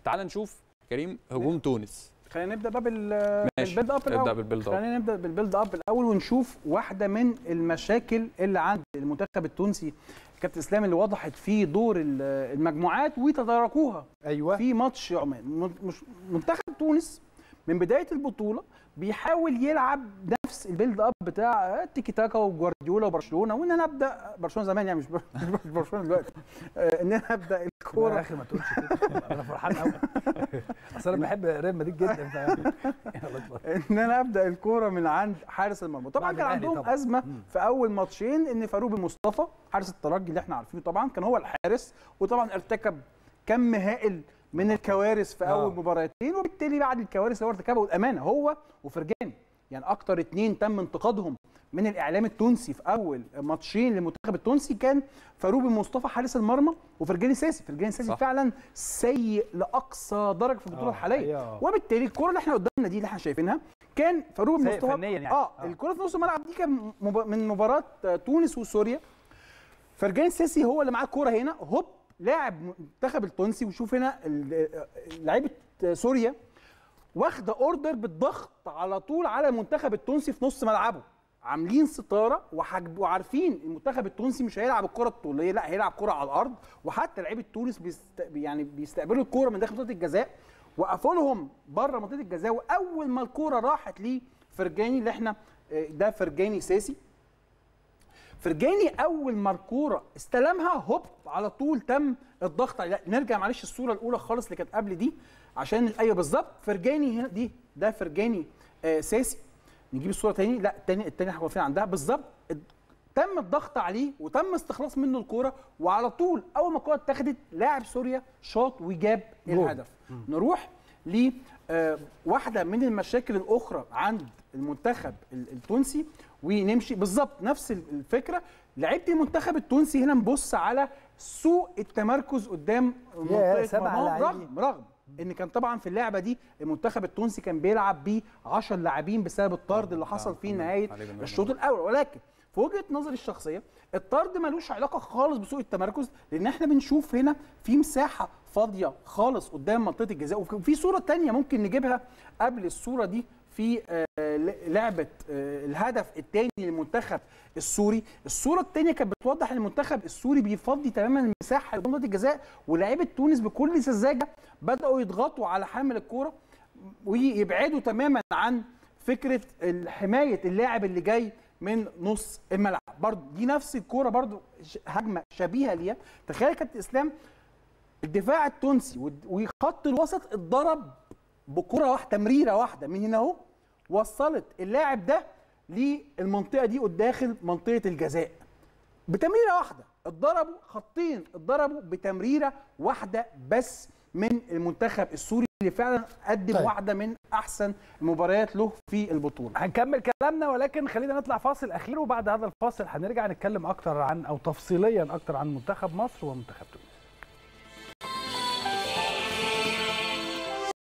تعال نشوف كريم هجوم تونس خلينا نبدا بقى بال ماشي بالبيلد اب ابدا الاول بالبيلد اب خلينا نبدا بالبيلد اب الاول ونشوف واحده من المشاكل اللي عند المنتخب التونسي كابتن اسلام اللي وضحت في دور ال- المجموعات وتداركوها ايوه في ماتش عمان من- مش- منتخب تونس من بدايه البطوله بيحاول يلعب نفس البيلد اب بتاع التيكي تاكا وجوارديولا وبرشلونه وان انا ابدا برشلونه زمان يعني مش بر- مش برشلونه دلوقتي آه، ان انا ابدا يا الكوره اخي ما تقولش كده انا فرحان قوي اصل انا بحب ريال مدريد جدا ف يلا اتفضل. ان انا ابدا الكوره من عند حارس المرمى طبعا بعد كان الأهلي عندهم طبعاً. ازمه مم. في اول ماتشين ان فاروق بن مصطفى حارس الترجي اللي احنا عارفينه طبعا كان هو الحارس وطبعا ارتكب كم هائل من الكوارث في اول آه. مباراتين وبالتالي بعد الكوارث اللي هو ارتكبها والامانه هو وفرجاني يعني اكتر اتنين تم انتقادهم من الاعلام التونسي في اول ماتشين للمنتخب التونسي كان فاروق بن مصطفى حارس المرمى وفرجاني ساسي فرجاني ساسي صح. فعلا سيء لاقصى درجه في البطوله آه، الحاليه أيوة. وبالتالي الكره اللي احنا قدامنا دي اللي احنا شايفينها كان فاروق بن سيء مصطفى فنياً يعني. اه, آه. الكره في نص الملعب دي كان مب- من مباراه آه، تونس وسوريا فرجاني ساسي هو اللي معاه الكوره هنا هوب لاعب منتخب التونسي وشوف هنا ال- آه، لعيبه آه، سوريا واخده اوردر بالضغط على طول على المنتخب التونسي في نص ملعبه عاملين ستاره وحجب وعارفين المنتخب التونسي مش هيلعب الكره الطوليه لا هيلعب كره على الارض وحتى لعيبه تونس بيست يعني بيستقبلوا الكوره من داخل منطقه الجزاء وقفوا لهم بره منطقه الجزاء واول ما الكوره راحت لفرجاني اللي احنا آه، ده فرجاني ساسي فرجاني اول ما الكوره استلمها هوب على طول تم الضغط عليه لا نرجع معلش الصوره الاولى خالص اللي كانت قبل دي عشان ايوه بالظبط فرجاني هنا دي ده فرجاني آه ساسي نجيب الصوره تاني لا التاني التاني احنا واقفين عندها بالظبط اد- تم الضغط عليه وتم استخلاص منه الكوره وعلى طول اول ما الكوره اتاخدت لاعب سوريا شاط وجاب جول. الهدف نروح ل آه، واحده من المشاكل الاخرى عند المنتخب ال- التونسي ونمشي بالظبط نفس ال- الفكره لعيبه المنتخب التونسي هنا نبص على سوء التمركز قدام منطقه سبع مرماهم لاعبين. رغم رغم ان كان طبعا في اللعبه دي المنتخب التونسي كان بيلعب ب 10 لاعبين بسبب الطرد اللي حصل في محمد نهايه علي بن رمضان. الشوط الاول ولكن في وجهه نظري الشخصيه الطرد ملوش علاقه خالص بسوء التمركز لان احنا بنشوف هنا في مساحه فاضيه خالص قدام منطقه الجزاء وفي صوره تانية ممكن نجيبها قبل الصوره دي في آه، ل- لعبه آه، الهدف الثاني للمنتخب السوري الصوره الثانيه كانت بتوضح ان المنتخب السوري بيفضي تماما المساحه لمنطقه الجزاء ولاعيبه تونس بكل سذاجه بداوا يضغطوا على حامل الكوره ويبعدوا تماما عن فكره حمايه اللاعب اللي جاي من نص الملعب برضه دي نفس الكوره برضه ش- هجمه شبيهه ليها تخيل يا كابتن اسلام الدفاع التونسي والد- وخط الوسط اتضرب بكره واحده تمريره واحده من هنا اهو وصلت اللاعب ده للمنطقه دي داخل منطقه الجزاء بتمريره واحده اتضربوا خطين اتضربوا بتمريره واحده بس من المنتخب السوري اللي فعلا قدم طيب. واحده من احسن المباريات له في البطوله هنكمل كلامنا ولكن خلينا نطلع فاصل اخير وبعد هذا الفاصل هنرجع نتكلم اكتر عن او تفصيليا اكتر عن منتخب مصر ومنتخب تونس